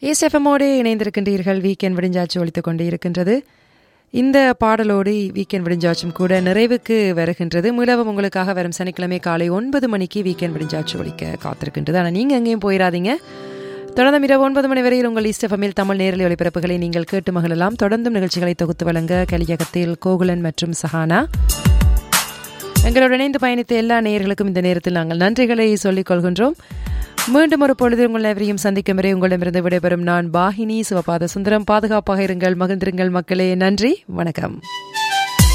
ஏஸ்எஃப்எம்மோடு இணைந்திருக்கின்றீர்கள் வீக்கெண்ட் விடிஞ்சாச்சு ஒழித்துக் கொண்டு இருக்கின்றது இந்த பாடலோடு வீக்கெண்ட் விடிஞ்சாச்சும் கூட நிறைவுக்கு வருகின்றது மீளவும் உங்களுக்காக வரும் சனிக்கிழமை காலை ஒன்பது மணிக்கு வீக்கெண்ட் விடிஞ்சாச்சு ஒழிக்க காத்திருக்கின்றது ஆனால் நீங்கள் எங்கேயும் போயிடாதீங்க தொடர்ந்து இரவு ஒன்பது மணி வரையில் உங்கள் ஈஸ்டெஃபமில் தமிழ் நேரலை ஒளிபரப்புகளை நீங்கள் கேட்டு மகிழலாம் தொடர்ந்தும் நிகழ்ச்சிகளை தொகுத்து வழங்க கலியகத்தில் கோகுலன் மற்றும் சஹானா எங்களோடு இணைந்து பயணித்த எல்லா நேயர்களுக்கும் இந்த நேரத்தில் நாங்கள் நன்றிகளை சொல்லிக் கொள்கின்றோம் மீண்டும் ஒரு பொழுது உங்கள் எவரையும் சந்திக்கும் வரை உங்களிடமிருந்து விடைபெறும் நான் பாகினி சிவபாத சுந்தரம் பாதுகாப்பாக இருங்கள் மகிழ்ந்திருங்கள் மக்களே நன்றி வணக்கம்